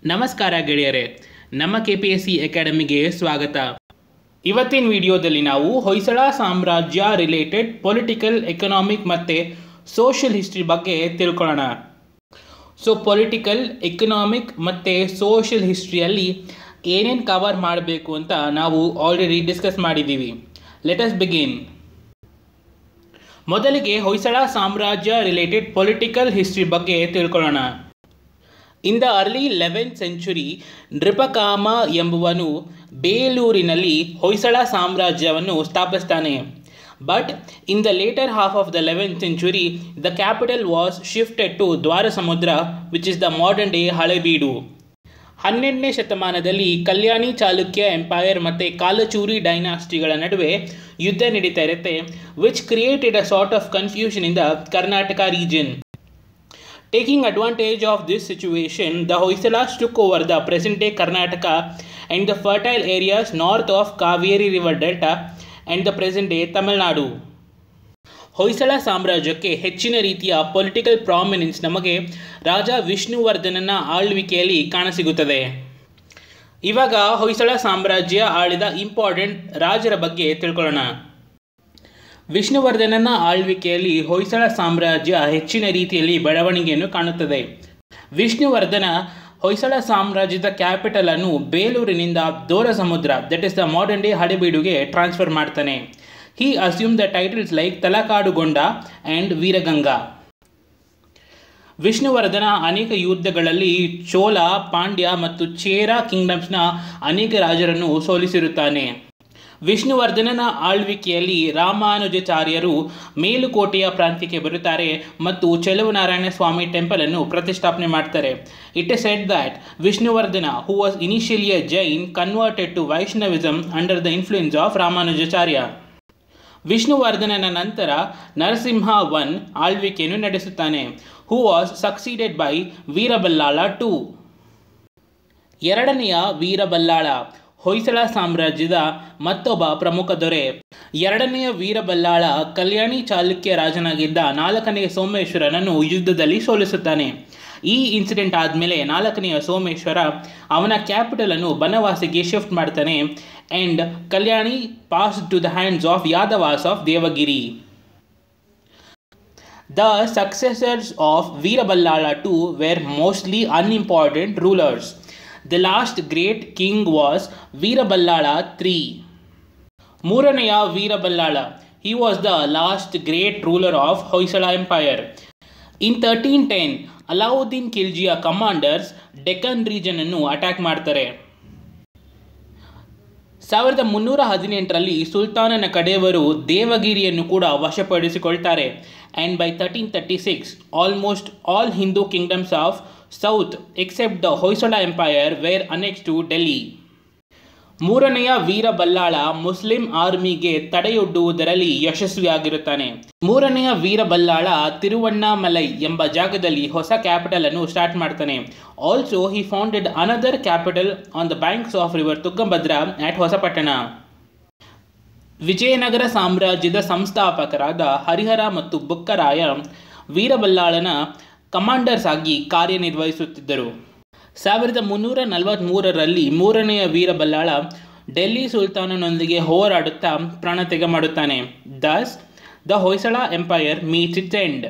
ನಮಸ್ಕಾರ ಗೆಳೆಯರೇ ನಮ್ಮ ಕೆ ಪಿ ಎಸ್ ಸಿ ಅಕಾಡೆಮಿಗೆ ಸ್ವಾಗತ ಇವತ್ತಿನ ವಿಡಿಯೋದಲ್ಲಿ ನಾವು ಹೊಯ್ಸಳ ಸಾಮ್ರಾಜ್ಯ ರಿಲೇಟೆಡ್ ಪೊಲಿಟಿಕಲ್ ಎಕನಾಮಿಕ್ ಮತ್ತು ಸೋಷಿಯಲ್ ಹಿಸ್ಟ್ರಿ ಬಗ್ಗೆ ತಿಳ್ಕೊಳ್ಳೋಣ ಸೊ ಪೊಲಿಟಿಕಲ್ ಎಕನಾಮಿಕ್ ಮತ್ತು ಸೋಷಿಯಲ್ ಹಿಸ್ಟ್ರಿಯಲ್ಲಿ ಏನೇನು ಕವರ್ ಮಾಡಬೇಕು ಅಂತ ನಾವು ಆಲ್ರೆಡಿ ಡಿಸ್ಕಸ್ ಮಾಡಿದ್ದೀವಿ ಲೆಟಸ್ ಬಿಗಿನ್ ಮೊದಲಿಗೆ ಹೊಯ್ಸಳ ಸಾಮ್ರಾಜ್ಯ ರಿಲೇಟೆಡ್ ಪೊಲಿಟಿಕಲ್ ಹಿಸ್ಟ್ರಿ ಬಗ್ಗೆ ತಿಳ್ಕೊಳ್ಳೋಣ in the early eleventh century Nripakama ಎಂಬುವನು ಬೇಲೂರಿನಲ್ಲಿ ಹೊಯ್ಸಳ ಸಾಮ್ರಾಜ್ಯವನ್ನು ಸ್ಥಾಪಿಸ್ತಾನೆ but in the later half of the eleventh century the capital was shifted to Dwarasamudra which is the modern day Halebidu ಹನ್ನೆರಡನೇ ಶತಮಾನದಲ್ಲಿ ಕಲ್ಯಾಣಿ ಚಾಲುಕ್ಯ ಎಂಪೈರ್ ಮತ್ತು ಕಾಲಚೂರಿ ಡೈನಾಸ್ಟಿಗಳ ನಡುವೆ ಯುದ್ಧ ನಡೀತಾ ಇರುತ್ತೆ which created a sort of confusion in the Karnataka region Taking advantage of this situation, the Hoysalas took over the present day Karnataka and the fertile areas north of Kaveri River Delta and the present day Tamil Nadu. Hoysala ಸಾಮ್ರಾಜ್ಯಕ್ಕೆ ಹೆಚ್ಚಿನ ರೀತಿಯ political prominence ನಮಗೆ ರಾಜ ವಿಷ್ಣುವರ್ಧನನ ಆಳ್ವಿಕೆಯಲ್ಲಿ ಕಾಣಸಿಗುತ್ತದೆ ಇವಾಗ ಹೊಯ್ಸಳ ಸಾಮ್ರಾಜ್ಯ ಆಳಿದ important ರಾಜರ ಬಗ್ಗೆ ತಿಳ್ಕೊಳ್ಳೋಣ ವಿಷ್ಣುವರ್ಧನನ ಆಳ್ವಿಕೆಯಲ್ಲಿ ಹೊಯ್ಸಳ ಸಾಮ್ರಾಜ್ಯ ಹೆಚ್ಚಿನ ರೀತಿಯಲ್ಲಿ ಬೆಳವಣಿಗೆಯನ್ನು ಕಾಣುತ್ತದೆ ವಿಷ್ಣುವರ್ಧನ ಹೊಯ್ಸಳ ಸಾಮ್ರಾಜ್ಯದ ಕ್ಯಾಪಿಟಲ್ ಅನ್ನು ಬೇಲೂರಿನಿಂದ Dorasamudra that is the modern day ಹಳೆಬೀಡುಗೆ ಟ್ರಾನ್ಸ್ಫರ್ ಮಾಡ್ತಾನೆ he assume the titles like Talakadugonda and Veeraganga Vishnuvardhana ಅನೇಕ ಯುದ್ಧಗಳಲ್ಲಿ ಚೋಳ ಪಾಂಡ್ಯ ಮತ್ತು ಚೇರ ಕಿಂಗ್ಡಮ್ಸ್ನ ಅನೇಕ ರಾಜರನ್ನು ಸೋಲಿಸಿರುತ್ತಾನೆ ವಿಷ್ಣುವರ್ಧನನ ಆಳ್ವಿಕೆಯಲ್ಲಿ ರಾಮಾನುಜಾಚಾರ್ಯರು ಮೇಲುಕೋಟೆಯ ಪ್ರಾಂತ್ಯಕ್ಕೆ ಬರುತ್ತಾರೆ ಮತ್ತು ಚೆಲುವನಾರಾಯಣ ಸ್ವಾಮಿ ಟೆಂಪಲ್ ಅನ್ನು ಪ್ರತಿಷ್ಠಾಪನೆ ಮಾಡ್ತಾರೆ it is said that Vishnuvardhana who was initially a Jain converted to Vaishnavism under the influence of Ramanujacharya ವಿಷ್ಣುವರ್ಧನನ ನಂತರ ನರಸಿಂಹ ಒನ್ ಆಳ್ವಿಕೆಯನ್ನು ನಡೆಸುತ್ತಾನೆ who was succeeded by Veeraballala two ಎರಡನೆಯ ವೀರಬಲ್ಲಾಳ ಹೊಯ್ಸಳ ಸಾಮ್ರಾಜ್ಯದ ಮತ್ತೊಬ್ಬ ಪ್ರಮುಖ ದೊರೆ ಎರಡನೆಯ ವೀರಬಲ್ಲಾಳ ಕಲ್ಯಾಣಿ ಚಾಲುಕ್ಯ ರಾಜನಾಗಿದ್ದ ನಾಲ್ಕನೆಯ ಸೋಮೇಶ್ವರನನ್ನು ಯುದ್ಧದಲ್ಲಿ ಸೋಲಿಸುತ್ತಾನೆ ಈ ಇನ್ಸಿಡೆಂಟ್ ಆದಮೇಲೆ ನಾಲ್ಕನೆಯ ಸೋಮೇಶ್ವರ ಅವನ ಕ್ಯಾಪಿಟಲನ್ನು ಬನವಾಸಿಗೆ ಶಿಫ್ಟ್ ಮಾಡ್ತಾನೆ and Kalyani pass to the hands of Yadavas of Devagiri the successors of Veeraballala two were mostly unimportant rulers the last great king was Veeraballala three ಮೂರನೆಯ Veeraballala he was the last great ruler of Hoysala empire in thirteen ten Alauddin ಖಿಲ್ಜಿಯ commanders Deccan ರೀಜನನ್ನು attack ಮಾಡ್ತಾರೆ ಸಾವಿರದ ಮುನ್ನೂರ ಹದಿನೆಂಟರಲ್ಲಿ ಸುಲ್ತಾನನ ಕಡೆಯವರು ದೇವಗಿರಿಯನ್ನು ಕೂಡ ವಶಪಡಿಸಿಕೊಳ್ತಾರೆ and by thirteen thirty six almost all Hindu kingdoms of south except the Hoysala empire were annex to Delhi ಮೂರನೆಯ ವೀರಬಲ್ಲಾಳ ಮುಸ್ಲಿಂ ಆರ್ಮಿಗೆ ತಡೆಯೊಡ್ಡುವುದರಲ್ಲಿ ಯಶಸ್ವಿಯಾಗಿರುತ್ತಾನೆ ಮೂರನೆಯ ವೀರಬಲ್ಲಾಳ ತಿರುವಣ್ಣಾಮಲೈ ಎಂಬ ಜಾಗದಲ್ಲಿ ಹೊಸ ಕ್ಯಾಪಿಟಲ್ ಅನ್ನು ಸ್ಟಾರ್ಟ್ ಮಾಡ್ತಾನೆ also he founded another capital on the banks of river Tungabhadra at Hosapattana Vijayanagara ಸಾಮ್ರಾಜ್ಯದ ಸಂಸ್ಥಾಪಕರಾದ ಹರಿಹರ ಮತ್ತು ಬುಕ್ಕರಾಯ ವೀರಬಲ್ಲಾಳನ ಕಮಾಂಡರ್ಸ್ ಆಗಿ ಕಾರ್ಯನಿರ್ವಹಿಸುತ್ತಿದ್ದರು ಸಾವಿರದ ಮುನ್ನೂರ ನಲವತ್ತ್ಮೂರರಲ್ಲಿ ಮೂರನೆಯ ವೀರಬಲ್ಲಾಳ ಡೆಲ್ಲಿ ಸುಲ್ತಾನನೊಂದಿಗೆ ಹೋರಾಡುತ್ತಾ ಪ್ರಾಣತ್ಯಾಗ ಮಾಡುತ್ತಾನೆ thus the Hoysala empire meets its end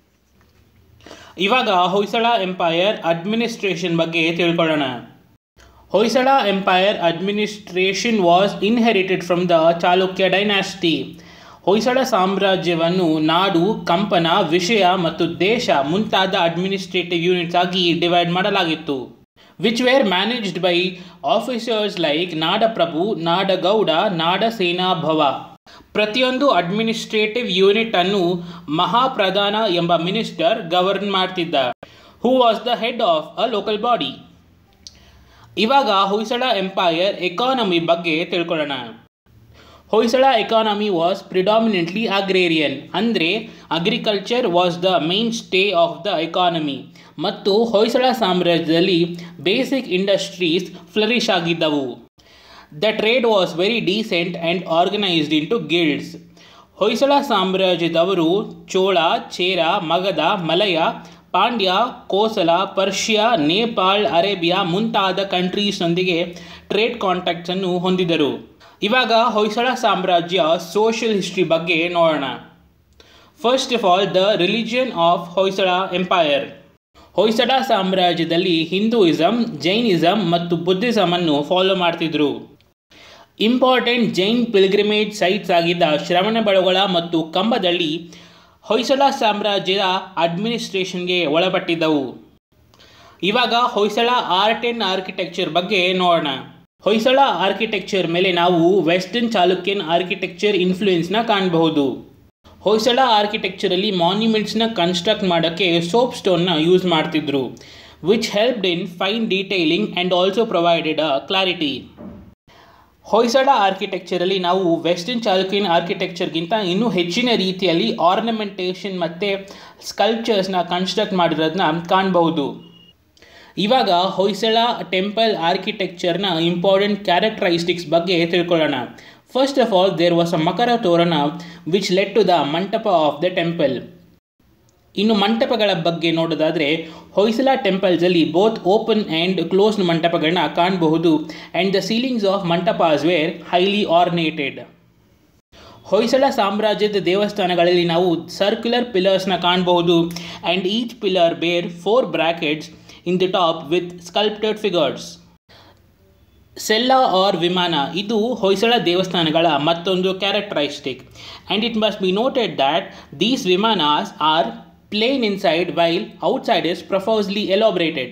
ಇವಾಗ ಹೊಯ್ಸಳ ಎಂಪೈರ್ ಅಡ್ಮಿನಿಸ್ಟ್ರೇಷನ್ ಬಗ್ಗೆ ತಿಳ್ಕೊಳ್ಳೋಣ Hoysala empire administration was inherited from the Chalukya dynasty Hoysala ಸಾಮ್ರಾಜ್ಯವನ್ನು ನಾಡು ಕಂಪನ ವಿಷಯ ಮತ್ತು ದೇಶ ಮುಂತಾದ ಅಡ್ಮಿನಿಸ್ಟ್ರೇಟಿವ್ ಯೂನಿಟ್ಸ್ ಆಗಿ ಡಿವೈಡ್ ಮಾಡಲಾಗಿತ್ತು which were managed by officers like ನಾಡಪ್ರಭು ನಾಡಗೌಡ ನಾಡಸೇನಾಭವ ಪ್ರತಿಯೊಂದು ಅಡ್ಮಿನಿಸ್ಟ್ರೇಟಿವ್ ಯೂನಿಟ್ ಅನ್ನು ಮಹಾಪ್ರಧಾನ ಎಂಬ ಮಿನಿಸ್ಟರ್ ಗವರ್ನ್ ಮಾಡ್ತಿದ್ದ who was the head of a local body ಇವಾಗ ಹೊಯ್ಸಳ ಎಂಪೈರ್ ಎಕಾನಮಿ ಬಗ್ಗೆ ತಿಳ್ಕೊಳ್ಳೋಣ Hoysala economy was predominantly agrarian ಅಂದರೆ agriculture was the mainstay of the economy ಮತ್ತು ಹೊಯ್ಸಳ ಸಾಮ್ರಾಜ್ಯದಲ್ಲಿ ಬೇಸಿಕ್ ಇಂಡಸ್ಟ್ರೀಸ್ ಫ್ಲರಿಶ್ ಆಗಿದ್ದವು the trade was very decent and organised into guilds Hoysala ಸಾಮ್ರಾಜ್ಯದವರು Chola Chera Magadha Malaya Pandya Kosala Persia Nepal Arabia ಮುಂತಾದ ಕಂಟ್ರೀಸ್ನೊಂದಿಗೆ ಟ್ರೇಡ್ ಕಾಂಟ್ಯಾಕ್ಟ್ಸನ್ನು ಹೊಂದಿದರು ಇವಾಗ ಹೊಯ್ಸಳ ಸಾಮ್ರಾಜ್ಯ ಸೋಷಿಯಲ್ ಹಿಸ್ಟ್ರಿ ಬಗ್ಗೆ ನೋಡೋಣ first of all the religion of Hoysala empire Hoysala ಸಾಮ್ರಾಜ್ಯದಲ್ಲಿ ಹಿಂದೂಯಿಸಮ್ ಜೈನಿಸಮ್ ಮತ್ತು ಬುದ್ಧಿಸಮ್ ಅನ್ನು ಫಾಲೋ ಮಾಡ್ತಿದ್ರು ಇಂಪಾರ್ಟೆಂಟ್ ಜೈನ್ ಪಿಲ್ಗ್ರಿಮೇಜ್ ಸೈಟ್ಸ್ ಆಗಿದ್ದ ಶ್ರವಣಬೆಳಗೊಳ ಮತ್ತು ಕಂಬದಳ್ಳಿ ಹೊಯ್ಸಳ ಸಾಮ್ರಾಜ್ಯದ ಅಡ್ಮಿನಿಸ್ಟ್ರೇಷನ್ಗೆ ಒಳಪಟ್ಟಿದ್ದವು ಇವಾಗ ಹೊಯ್ಸಳ ಆರ್ಟ್ ಆ್ಯಂಡ್ ಆರ್ಕಿಟೆಕ್ಚರ್ ಬಗ್ಗೆ ನೋಡೋಣ ಹೊಯ್ಸಳ ಆರ್ಕಿಟೆಕ್ಚರ್ ಮೇಲೆ ನಾವು ವೆಸ್ಟರ್ನ್ ಚಾಲುಕ್ಯನ್ ಆರ್ಕಿಟೆಕ್ಚರ್ ಇನ್ಫ್ಲೂಯೆನ್ಸ್ನ ಕಾಣಬಹುದು ಹೊಯ್ಸಳ ಆರ್ಕಿಟೆಕ್ಚರಲ್ಲಿ ಮಾನ್ಯುಮೆಂಟ್ಸ್ನ ಕನ್ಸ್ಟ್ರಕ್ಟ್ ಮಾಡೋಕ್ಕೆ ಸೋಪ್ ಸ್ಟೋನ್ನ ಯೂಸ್ ಮಾಡ್ತಿದ್ರು which helped in fine detailing and also provided a clarity Hoysala ಆರ್ಕಿಟೆಕ್ಚರಲ್ಲಿ ನಾವು ವೆಸ್ಟರ್ನ್ ಚಾಲುಕ್ಯನ್ ಆರ್ಕಿಟೆಕ್ಚರ್ಗಿಂತ ಇನ್ನೂ ಹೆಚ್ಚಿನ ರೀತಿಯಲ್ಲಿ ಆರ್ನಮೆಂಟೇಷನ್ ಮತ್ತು ಸ್ಕಲ್ಪ್ಚರ್ಸ್ನ ಕನ್ಸ್ಟ್ರಕ್ಟ್ ಮಾಡಿರೋದನ್ನ ಕಾಣಬಹುದು ಇವಾಗ ಹೊಯ್ಸಳ ಟೆಂಪಲ್ ಆರ್ಕಿಟೆಕ್ಚರ್ನ ಇಂಪಾರ್ಟೆಂಟ್ ಕ್ಯಾರೆಕ್ಟರೈಸ್ಟಿಕ್ಸ್ ಬಗ್ಗೆ ತಿಳ್ಕೊಳ್ಳೋಣ first of all there was a makara torana which led to the mantapa of the temple ಇನ್ನು ಮಂಟಪಗಳ ಬಗ್ಗೆ ನೋಡೋದಾದರೆ ಹೊಯ್ಸಳ ಟೆಂಪಲ್ಸಲ್ಲಿ ಬೋತ್ ಓಪನ್ ಆ್ಯಂಡ್ ಕ್ಲೋಸ್ಡ್ ಮಂಟಪಗಳನ್ನ ಕಾಣಬಹುದು and the ceilings of mantapas were highly ornated Hoysala ಸಾಮ್ರಾಜ್ಯದ ದೇವಸ್ಥಾನಗಳಲ್ಲಿ ನಾವು ಸರ್ಕ್ಯುಲರ್ ಪಿಲ್ಲರ್ಸ್ನ ಕಾಣಬಹುದು and each pillar bear four brackets in the top with sculpted figures cella or vimana ಇದು ಹೊಯ್ಸಳ ದೇವಸ್ಥಾನಗಳ ಮತ್ತೊಂದು characteristic and it must be noted that these vimanas are plain inside while outside is profusely elaborated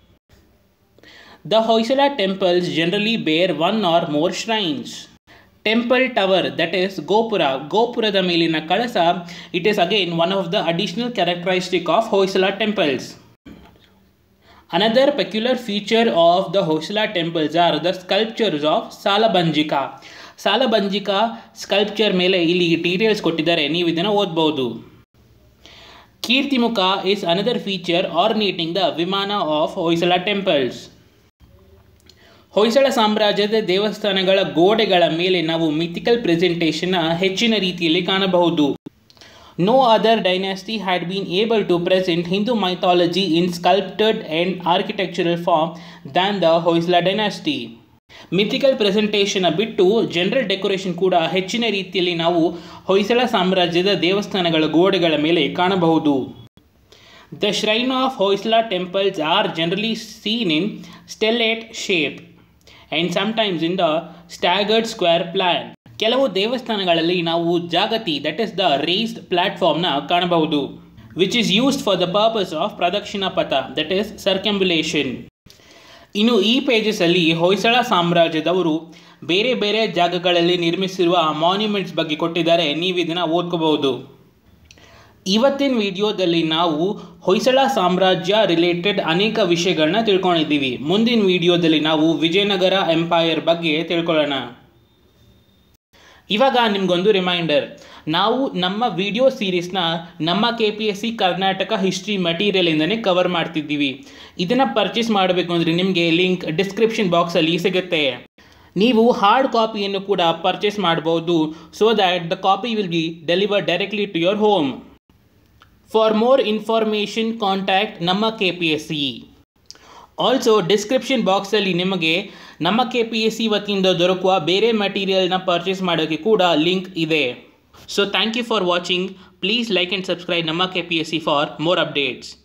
the Hoysala temples generally bear one or more shrines temple tower that is gopura ಗೋಪುರದ ಮೇಲಿನ ಕಳಸ it is again one of the additional characteristic of Hoysala temples Another peculiar feature of the Hoysala temples are the sculptures of Salabanjika. Salabanjika sculpture ಮೇಲೆ ಇಲ್ಲಿ details ಕೊಟ್ಟಿದ್ದಾರೆ ನೀವು ಇದನ್ನು ಓದ್ಬೋದು Kirtimukha is another feature ornating the vimana of Hoysala temples Hoysala ಸಾಮ್ರಾಜ್ಯದ ದೇವಸ್ಥಾನಗಳ ಗೋಡೆಗಳ ಮೇಲೆ ನಾವು ಮಿಥಿಕಲ್ ಪ್ರೆಸೆಂಟೇಷನ್ನ ಹೆಚ್ಚಿನ ರೀತಿಯಲ್ಲಿ ಕಾಣಬಹುದು No other dynasty had been able to present Hindu mythology in sculpted and architectural form than the Hoysala dynasty. Mythical presentation ಬಿಟ್ಟು ಜನರಲ್ ಡೆಕೋರೇಷನ್ ಕೂಡ ಹೆಚ್ಚಿನ ರೀತಿಯಲ್ಲಿ ನಾವು ಹೊಯ್ಸಳ ಸಾಮ್ರಾಜ್ಯದ ದೇವಸ್ಥಾನಗಳ ಗೋಡೆಗಳ ಮೇಲೆ ಕಾಣಬಹುದು the shrine of Hoysala temples are generally seen in stellate shape and sometimes in the staggered square plan ಕೆಲವು ದೇವಸ್ಥಾನಗಳಲ್ಲಿ ನಾವು ಜಾಗತಿ ದಟ್ ಇಸ್ ದ ರೇಸ್ಡ್ ಪ್ಲಾಟ್ಫಾರ್ಮ್ನ ಕಾಣಬಹುದು which is used for the purpose of pradakshina patha that is ಸರ್ಕಂಬುಲೇಷನ್ ಇನ್ನು ಈ ಪೇಜಸಲ್ಲಿ ಹೊಯ್ಸಳ ಸಾಮ್ರಾಜ್ಯದವರು ಬೇರೆ ಬೇರೆ ಜಾಗಗಳಲ್ಲಿ ನಿರ್ಮಿಸಿರುವ ಮಾನ್ಯುಮೆಂಟ್ಸ್ ಬಗ್ಗೆ ಕೊಟ್ಟಿದ್ದಾರೆ ನೀವು ಇದನ್ನು ಓದ್ಕೋಬಹುದು ಇವತ್ತಿನ ವಿಡಿಯೋದಲ್ಲಿ ನಾವು ಹೊಯ್ಸಳ ಸಾಮ್ರಾಜ್ಯ ರಿಲೇಟೆಡ್ ಅನೇಕ ವಿಷಯಗಳನ್ನ ತಿಳ್ಕೊಂಡಿದ್ದೀವಿ ಮುಂದಿನ ವಿಡಿಯೋದಲ್ಲಿ ನಾವು ವಿಜಯನಗರ ಎಂಪೈರ್ ಬಗ್ಗೆ ತಿಳ್ಕೊಳ್ಳೋಣ ಇವಾಗ ನಿಮಗೊಂದು ರಿಮೈಂಡರ್ ನಾವು ನಮ್ಮ ವಿಡಿಯೋ ಸೀರೀಸ್ನ ನಮ್ಮ K P S C Karnataka history ಮಟೀರಿಯಲಿಂದನೇ ಕವರ್ ಮಾಡ್ತಿದ್ದೀವಿ ಇದನ್ನು ಪರ್ಚೇಸ್ ಮಾಡಬೇಕು ಅಂದರೆ ನಿಮಗೆ ಲಿಂಕ್ ಡಿಸ್ಕ್ರಿಪ್ಷನ್ ಬಾಕ್ಸಲ್ಲಿ ಸಿಗುತ್ತೆ ನೀವು ಹಾರ್ಡ್ ಕಾಪಿಯನ್ನು ಕೂಡ ಪರ್ಚೇಸ್ ಮಾಡ್ಬೋದು so that the copy will be deliver directly to your home for more information contact ನಮ್ಮ K P S C also description ಬಾಕ್ಸಲ್ಲಿ ನಿಮಗೆ ನಮ್ಮ ಕೆ ಪಿ ಎಸ್ ಸಿ ವತಿಯಿಂದ ದೊರಕುವ ಬೇರೆ ಮಟೀರಿಯಲ್ನ ಪರ್ಚೇಸ್ ಮಾಡೋಕ್ಕೆ ಕೂಡ ಲಿಂಕ್ ಇದೆ so thank you for watching please like and subscribe ನಮ್ಮ K P S C for more updates